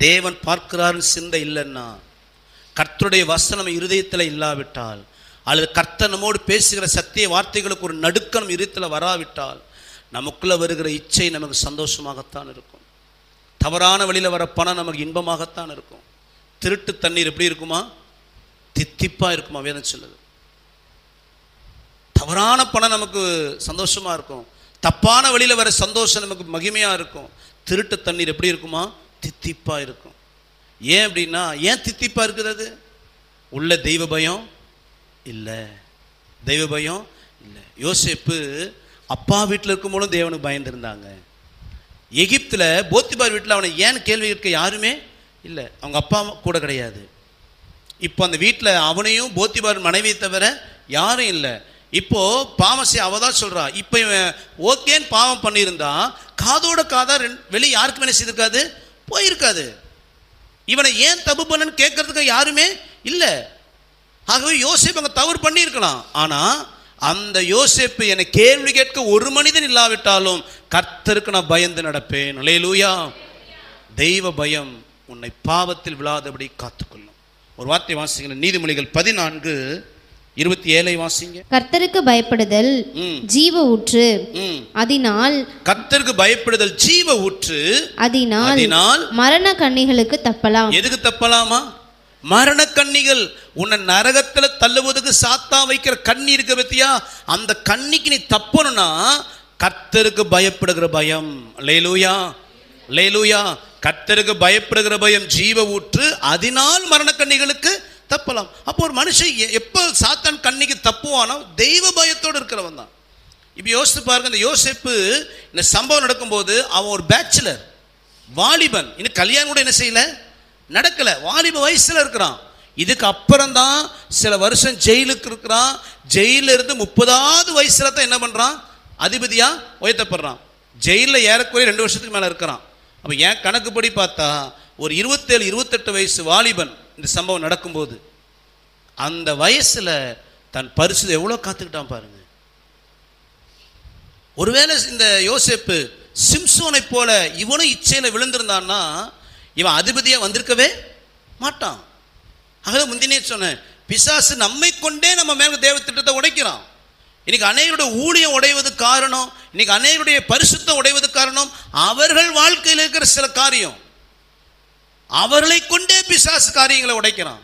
தேவன் பார்க்கிறாருன்னு சிந்தை இல்லைன்னா கர்த்தருடைய வசனம் இருதயத்தில் இல்லாவிட்டால் அல்லது கர்த்தர் நம்மோடு பேசுகிற சத்திய வார்த்தைகளுக்கு ஒரு நடுக்கம் இருதயத்தில் வராவிட்டால் நமக்குள்ள வருகிற இச்சை நமக்கு சந்தோஷமாகத்தான் இருக்கும் தவறான வழியில் வர பணம் நமக்கு இன்பமாகத்தான் இருக்கும் திருட்டு தண்ணீர் எப்படி இருக்குமா தித்திப்பா இருக்குமா வேதம் சொல்லுது தவறான பணம் நமக்கு சந்தோஷமா இருக்கும் தப்பான வழியில் வர சந்தோஷம் நமக்கு மகிமையா இருக்கும் திருட்டு தண்ணீர் எப்படி இருக்குமா தித்திப்பா இருக்கும் ஏன் அப்படின்னா ஏன் தித்திப்பா இருக்குது அது உள்ள தெய்வ பயம் இல்லை தெய்வ பயம் இல்லை யோசேப்பு அப்பா வீட்டில் இருக்கும்போதும் தேவனுக்கு பயந்துருந்தாங்க எகிப்தில் போத்திபார் வீட்டில் அவனை ஏன் கேள்வி கேட்க யாருமே இல்லை அவங்க அப்பா கூட கிடையாது இப்போ அந்த வீட்டில் அவனையும் போத்திபார் மனைவியை தவிர யாரும் இல்லை இப்போ பாவம் செய்ய அவ தான் சொல்றா இப்போ இவன் ஓகேன்னு பாவம் பண்ணியிருந்தா காதோட காதா ரெண்டு- வெளியே யாருக்கு வேணா செய்திருக்காது போயிருக்காது இவனை ஏன் தப்பு பண்ணன்னு கேட்கறதுக்கு யாருமே இல்லை ஆகவே யோசேப்பு அங்கே தவறு பண்ணியிருக்கலாம் ஆனால் அந்த யோசேப்பு என்னை கேள்வி கேட்க ஒரு மனிதன் இல்லாவிட்டாலும் கர்த்தருக்கு நான் பயந்து நடப்பேன் அலேலூயா தெய்வ பயம் உன்னை பாவத்தில் விழாதபடி காத்துக்கொள்ளும் ஒரு வார்த்தை வாசிங்க நீதிமொழிகள் பதினான்கு இருபத்தி ஏழை வாசிங்க கர்த்தருக்கு பயப்படுதல் ம் ஜீவ ஊற்று ம் அதனால் கர்த்தருக்கு பயப்படுதல் ஜீவ ஊற்று அதனால் அதனால் மரண கண்ணிகளுக்கு தப்பலாம் எதுக்கு தப்பலாமா மரண கண்ணிகள் உன்னை நரகத்துல தள்ளுவதுக்கு சாத்தா வைக்கிற கண்ணி இருக்க பத்தியா அந்த கண்ணிக்கு நீ தப்பணும்னா கர்த்தருக்கு பயப்படுகிற பயம் லேலூயா லேலூயா கர்த்தருக்கு பயப்படுகிற பயம் ஜீவ ஊற்று அதனால் மரண கண்ணிகளுக்கு தப்பலாம் அப்போ ஒரு மனுஷன் எ- எப்போ சாத்தான் கண்ணிக்கு தப்புவானோ தெய்வ பயத்தோடு இருக்கிறவன் தான் இப்போ யோசித்து பாருங்க இந்த யோசிப்பு இந்த சம்பவம் நடக்கும்போது அவன் ஒரு பேச்சுலர் வாலிபன் இன்னும் கல்யாணம் கூட என்ன செய்யல நடக்கல வாலிப வயசுல இருக்கிறான் இதுக்கு அப்புறம் தான் சில வருஷம் ஜெயிலுக்கு இருக்கிறான் ஜெயில இருந்து முப்பதாவது வயசுல தான் என்ன பண்றான் அதிபதியா உயர்த்தப்படுறான் ஜெயிலில் ஏறக்குறைய ரெண்டு வருஷத்துக்கு மேல இருக்கிறான் அப்ப என் கணக்குப்படி பார்த்தா ஒரு இருபத்தேழு இருபத்தெட்டு வயசு வாலிபன் இந்த சம்பவம் நடக்கும்போது அந்த வயசுல தன் பரிசு எவ்வளோ காத்துக்கிட்டான் பாருங்க ஒருவேளை இந்த யோசேப்பு சிம்சோனை போல இவனும் இச்சையில விழுந்திருந்தான்னா இவன் அதிபதியா வந்திருக்கவே மாட்டான் ஆகவே முந்தினே சொன்னேன் பிசாசு நம்மை கொண்டே நம்ம மேல தேவ திட்டத்தை உடைக்கிறான் இன்னைக்கு அநேகருடைய ஊழியம் உடைவதுக்கு காரணம் இன்னைக்கு அநேகருடைய பரிசுத்தம் உடைவதுக்கு காரணம் அவர்கள் வாழ்க்கையில் இருக்கிற சில காரியம் அவர்களை கொண்டே பிசாசு காரியங்களை உடைக்கிறான்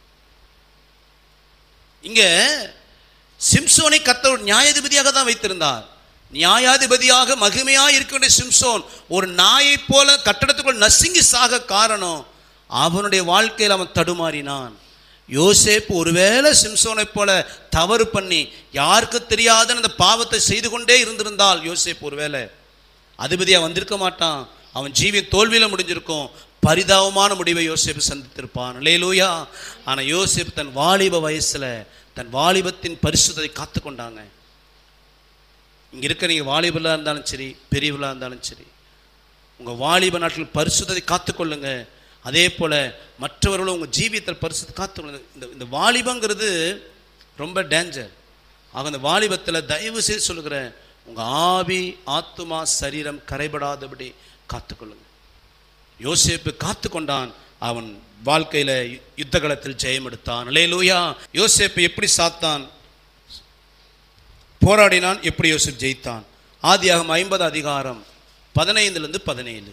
இங்க சிம்சோனை கத்தர் நியாயாதிபதியாக தான் வைத்திருந்தார் நியாயாதிபதியாக மகிமையாக இருக்கின்ற சிம்சோன் ஒரு நாயை போல கட்டடத்துக்குள் நசுங்கி சாக காரணம் அவனுடைய வாழ்க்கையில் அவன் தடுமாறினான் யோசேப்பு ஒருவேளை சிம்சோனை போல தவறு பண்ணி யாருக்கு தெரியாத அந்த பாவத்தை செய்து கொண்டே இருந்திருந்தால் யோசேப்பு ஒருவேளை அதிபதியா வந்திருக்க மாட்டான் அவன் ஜீவிய தோல்வியில முடிஞ்சிருக்கும் பரிதாபமான முடிவை யோசேப்பு சந்தித்திருப்பான் லேலூயா ஆனா யோசேப்பு தன் வாலிப வயசுல தன் வாலிபத்தின் பரிசுத்தத்தை காத்து கொண்டாங்க இங்க இருக்க நீங்க வாலிபலா இருந்தாலும் சரி பெரியவளா இருந்தாலும் சரி உங்க வாலிப நாட்டில் பரிசுத்தத்தை காத்துக்கொள்ளுங்க அதே போல மற்றவர்களும் உங்க ஜீவியத்தில் பரிசுத்தை காத்துக்கொள்ளுங்க இந்த இந்த வாலிபங்கிறது ரொம்ப டேஞ்சர் ஆக அந்த வாலிபத்தில் தயவு செய்து சொல்லுகிறேன் உங்க ஆவி ஆத்துமா சரீரம் கரைபடாதபடி காத்துக்கொள்ளுங்க யோசேப்பு காத்து கொண்டான் அவன் வாழ்க்கையில யு- யுத்த களத்தில் ஜெயம் எடுத்தான் லேலூயா யோசேப்பு எப்படி சாத்தான் போராடினான் எப்படி யோசேப் ஜெயித்தான் ஆதியாகம் ஐம்பது அதிகாரம் பதினைந்துலேருந்து பதினேழு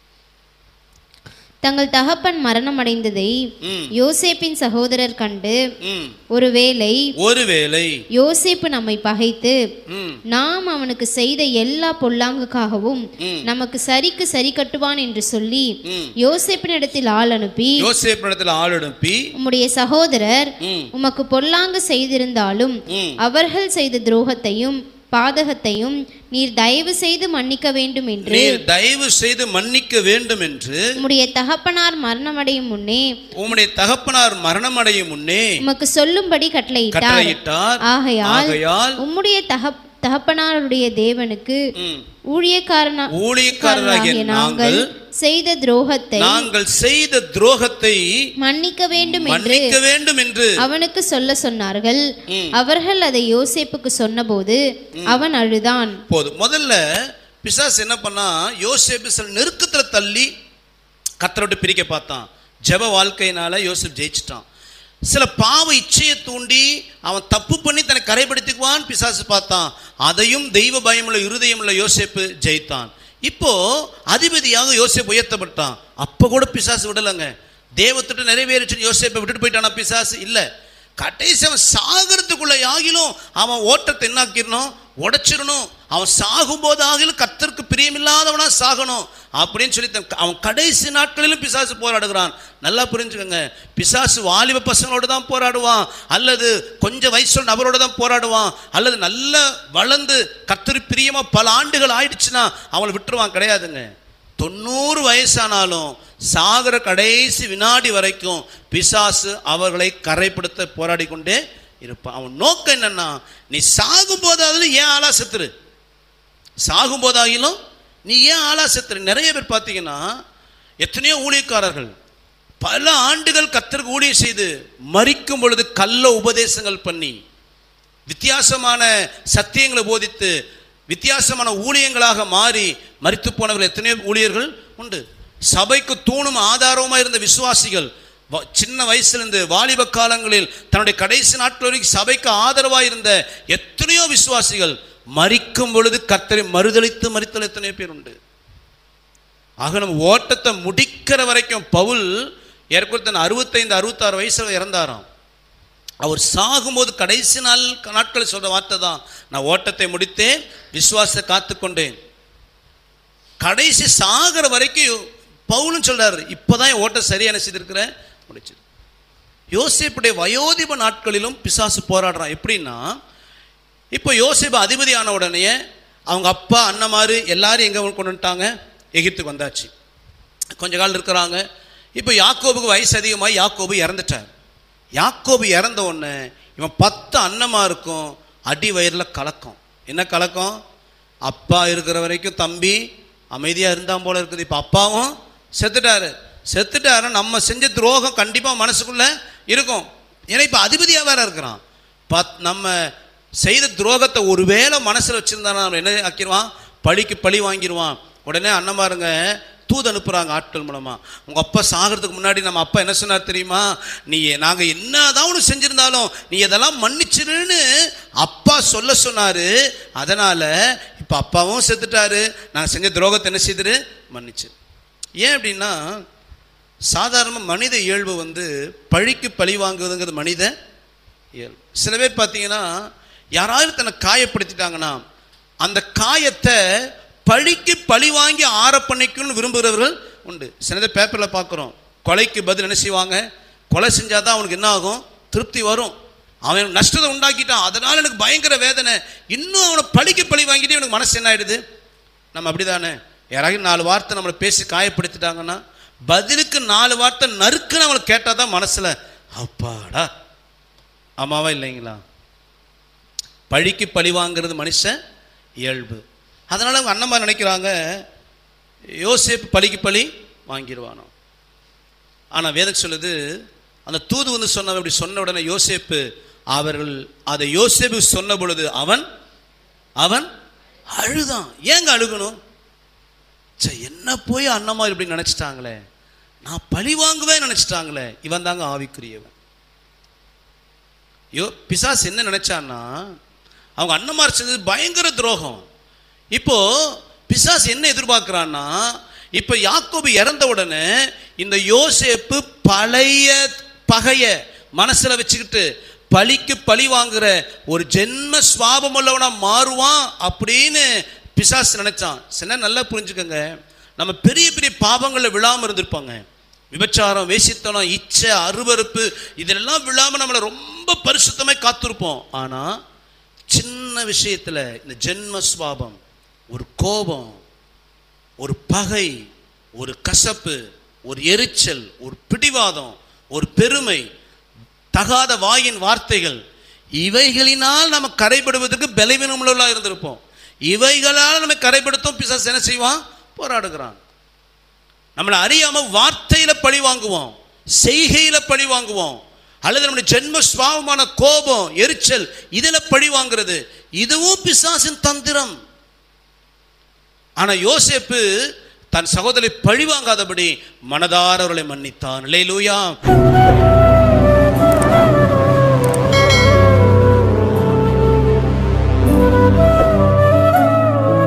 தங்கள் தகப்பன் மரணமடைந்ததை ம் யோசேப்பின் சகோதரர் கண்டு ம் ஒருவேளை ஒருவேளை யோசேப்பு நம்மை பகைத்து ம் நாம் அவனுக்கு செய்த எல்லா பொல்லாங்குக்காகவும் ம். நமக்கு சரிக்கு சரி கட்டுவான் என்று சொல்லி ம் யோசேப்பினிடத்தில் ஆள் அனுப்பி யோசேப் இடத்துல ஆள் அனுப்பி உம்முடைய சகோதரர் ம் உமக்கு பொல்லாங்கு செய்திருந்தாலும் ம் அவர்கள் செய்த துரோகத்தையும் பாதகத்தையும் நீர் தயவு செய்து மன்னிக்க வேண்டும் என்று நீர் தயவு செய்து மன்னிக்க வேண்டும் என்று உம்முடைய தகப்பனார் மரணமடையும் முன்னே உம்முடைய தகப்பனார் மரணம் அடையும் முன்னே உமக்கு சொல்லும்படி கட்டளையிட்டார் கட்டளையிட்டார் ஆகையால் ஆகையால் உம்முடைய தகப் தகப்பனாருடைய தேவனுக்கு ம், ஊழியக்காரனா ஊழியக்காரராகிய நாங்கள் செய்த துரோகத்தை நாங்கள் செய்த துரோகத்தை மன்னிக்க வேண்டும் என்று மன்னிக்க வேண்டும் என்று அவனுக்கு சொல்ல சொன்னார்கள் ம். அவர்கள் அதை யோசேப்புக்கு சொன்னபோது அவன் அழுதான் போதும் முதல்ல பிசாஸ் என்ன பண்ணா யோசேப்பு சில நெருக்கத்துல தள்ளி கத்தரோட்டு பிரிக்க பார்த்தான் ஜெப வாழ்க்கையினால யோசேப் ஜெயிச்சிட்டான் சில பாவ இச்சையை தூண்டி அவன் தப்பு பண்ணி தன்னை கரைப்படுத்திக்குவான் பிசாசு பார்த்தான் அதையும் தெய்வ பயமுள்ள இருதயமுள்ள யோசேப்பு ஜெயித்தான் இப்போ அதிபதியாக யோசேப்பு உயர்த்தப்பட்டான் அப்போ கூட பிசாசு விடலைங்க தேவத்திட்ட நிறைவேறிச்சு யோசேப்பை விட்டுட்டு போயிட்டானா பிசாசு இல்லை கடைசி அவன் சாகிறதுக்குள்ள ஆகிலும் அவன் ஓட்டத்தை என்னாக்கிடணும் உடைச்சிடணும் அவன் சாகும்போது ஆகிலும் கத்தருக்கு பிரியமில்லாதவனா சாகணும் அப்படின்னு சொல்லி தன் அவன் கடைசி நாட்களிலும் பிசாசு போராடுகிறான் நல்லா புரிஞ்சுக்கோங்க பிசாசு வாலிப பசங்களோட தான் போராடுவான் அல்லது கொஞ்சம் வயசுள்ள நபரோட தான் போராடுவான் அல்லது நல்ல வளர்ந்து கத்தரு பிரியமா பல ஆண்டுகள் ஆயிடுச்சுன்னா அவனை விட்டுருவான் கிடையாதுங்க தொண்ணூறு வயசானாலும் சாகர கடைசி வினாடி வரைக்கும் பிசாசு அவர்களை கரைப்படுத்த போராடி கொண்டே இருப்பான் அவன் நோக்கம் என்னன்னா நீ சாகும் போதாவது ஏன் ஆளா செத்துரு சாகும் போதாகிலும் நீ ஏன் ஆளா செத்துரு நிறைய பேர் பார்த்தீங்கன்னா எத்தனையோ ஊழியக்காரர்கள் பல ஆண்டுகள் கத்தருக்கு ஊழியம் செய்து மறிக்கும் பொழுது கள்ள உபதேசங்கள் பண்ணி வித்தியாசமான சத்தியங்களை போதித்து வித்தியாசமான ஊழியங்களாக மாறி மரித்து போனவர்கள் எத்தனையோ ஊழியர்கள் உண்டு சபைக்கு தூணும் ஆதாரமா இருந்த விசுவாசிகள் வ- சின்ன வயசுலேருந்து வாலிப காலங்களில் தன்னுடைய கடைசி நாட்கள் வரைக்கும் சபைக்கு ஆதரவாக இருந்த எத்தனையோ விசுவாசிகள் மரிக்கும் பொழுது கர்த்தரை மறுதளித்து மறித்தல் எத்தனையோ பேர் உண்டு ஆக நம்ம ஓட்டத்தை முடிக்கிற வரைக்கும் பவுல் ஏற்கனவே தன் அறுபத்தைந்து அறுபத்தாறு வயசுல இறந்தாராம் அவர் சாகும்போது கடைசி நாள் நாட்கள் சொல்ற வார்த்தை தான் நான் ஓட்டத்தை முடித்தேன் விசுவாசத்தை காத்துக்கொண்டேன் கடைசி சாகிற வரைக்கும் பவுலும் சொல்றாரு இப்போதான் என் ஓட்டம் சரியான செய்திருக்கிறேன் முடிச்சு யோசேப்புடைய வயோதிப நாட்களிலும் பிசாசு போராடுறான் எப்படின்னா இப்போ யோசேப்பு அதிபதி ஆன உடனே அவங்க அப்பா அண்ணமாரு எல்லாரும் எங்கே கொண்டு வந்துட்டாங்க எகிப்துக்கு வந்தாச்சு கொஞ்ச காலம் இருக்கிறாங்க இப்போ யாக்கோபுக்கு வயசு அதிகமாக யாக்கோபு இறந்துட்டார் யாக்கோபு இறந்த உடனே இவன் பத்து அண்ணமா இருக்கும் அடி வயிறில் கலக்கம் என்ன கலக்கம் அப்பா இருக்கிற வரைக்கும் தம்பி அமைதியாக இருந்தான் போல இருக்குது இப்போ அப்பாவும் செத்துட்டாரு செத்துட்டாரு நம்ம செஞ்ச துரோகம் கண்டிப்பாக மனசுக்குள்ள இருக்கும் ஏன்னா இப்போ அதிபதியாக வேற இருக்கிறான் பத் நம்ம செய்த துரோகத்தை ஒருவேளை மனசில் வச்சுருந்தானா நம்ம என்ன ஆக்கிடுவான் பழிக்கு பழி வாங்கிடுவான் உடனே அண்ணமாருங்க தூது அனுப்புகிறாங்க ஆட்கள் மூலமாக உங்கள் அப்பா சாகிறதுக்கு முன்னாடி நம்ம அப்பா என்ன சொன்னார் தெரியுமா நீ நாங்கள் என்னதான் ஒன்று செஞ்சுருந்தாலும் நீ இதெல்லாம் மன்னிச்சிருன்னு அப்பா சொல்ல சொன்னார் அதனால் இப்போ அப்பாவும் செத்துட்டாரு நாங்கள் செஞ்ச துரோகத்தை என்ன செய்துரு மன்னிச்சு ஏன் அப்படின்னா சாதாரண மனித இயல்பு வந்து பழிக்கு பழி வாங்குவதுங்கிறது மனித இயல்பு சில பேர் பார்த்தீங்கன்னா யாராவது தன்னை காயப்படுத்திட்டாங்கன்னா அந்த காயத்தை பழிக்கு பழி வாங்கி ஆற பண்ணிக்கணும்னு விரும்புகிறவர்கள் உண்டு சிலதை பேப்பரில் பார்க்குறோம் கொலைக்கு பதில் என்ன செய்வாங்க கொலை செஞ்சால் தான் அவனுக்கு என்ன ஆகும் திருப்தி வரும் அவன் நஷ்டத்தை உண்டாக்கிட்டான் அதனால் எனக்கு பயங்கர வேதனை இன்னும் அவனை பழிக்கு பழி வாங்கிட்டு எனக்கு மனசு என்ன ஆயிடுது நம்ம அப்படிதானே யாராவது நாலு வார்த்தை நம்மளை பேசி காயப்படுத்திட்டாங்கன்னா பதிலுக்கு நாலு வார்த்தை நறுக்குன்னு அவங்களை கேட்டால் தான் மனசில் அப்பாடா ஆமாவா இல்லைங்களா பழிக்கு பழி வாங்குறது மனுஷன் இயல்பு அதனால் அவங்க அண்ணம்மா நினைக்கிறாங்க யோசேப்பு பழிக்கு பழி வாங்கிடுவானோ ஆனால் வேதம் சொல்லுது அந்த தூது வந்து சொன்னவன் இப்படி சொன்ன உடனே யோசேப்பு அவர்கள் அதை யோசேப்பு சொன்ன பொழுது அவன் அவன் அழுதான் ஏங்க அழுகணும் ச்சே என்ன போய் அண்ணம்மா இப்படி நினச்சிட்டாங்களே நான் பழி வாங்குவேன் நினச்சிட்டாங்களே இவன் தாங்க ஆவிக்குரியவன் யோ பிசாஸ் என்ன நினைச்சான்னா அவங்க அண்ணமார் செஞ்சது பயங்கர துரோகம் இப்போ பிசாஸ் என்ன எதிர்பார்க்கிறான்னா இப்போ யாக்கோபு இறந்த உடனே இந்த யோசேப்பு பழைய பகைய மனசுல வச்சுக்கிட்டு பழிக்கு பழி வாங்குற ஒரு ஜென்ம சுவாபம் உள்ளவனா மாறுவான் அப்படின்னு பிசாஸ் நினைச்சான் சில நல்லா புரிஞ்சுக்கோங்க நம்ம பெரிய பெரிய பாவங்களில் விழாம இருந்திருப்பாங்க விபச்சாரம் வேசித்தனம் இச்சை அருவருப்பு இதெல்லாம் விழாம நம்மளை ரொம்ப பரிசுத்தமாய் காத்திருப்போம் ஆனா சின்ன விஷயத்துல இந்த ஜென்ம சுவாபம் ஒரு கோபம் ஒரு பகை ஒரு கசப்பு ஒரு எரிச்சல் ஒரு பிடிவாதம் ஒரு பெருமை தகாத வாயின் வார்த்தைகள் இவைகளினால் நம்ம கரைபடுவதற்கு பலவீனமுள்ளவர்களா இருந்திருப்போம் இவைகளால் நம்ம கரைப்படுத்தும் பிசாசு என்ன செய்வான் போராடுகிறான் நம்மளை அறியாம வார்த்தையில பழி வாங்குவோம் செய்கையில பழி வாங்குவோம் அல்லது நம்முடைய ஜென்ம சுவாபமான கோபம் எரிச்சல் இதுல பழி வாங்குறது இதுவும் பிசாசின் தந்திரம் ஆனா யோசேப்பு தன் சகோதரி பழிவாங்காதபடி மனதார அவர்களை மன்னித்தான் லேலூயா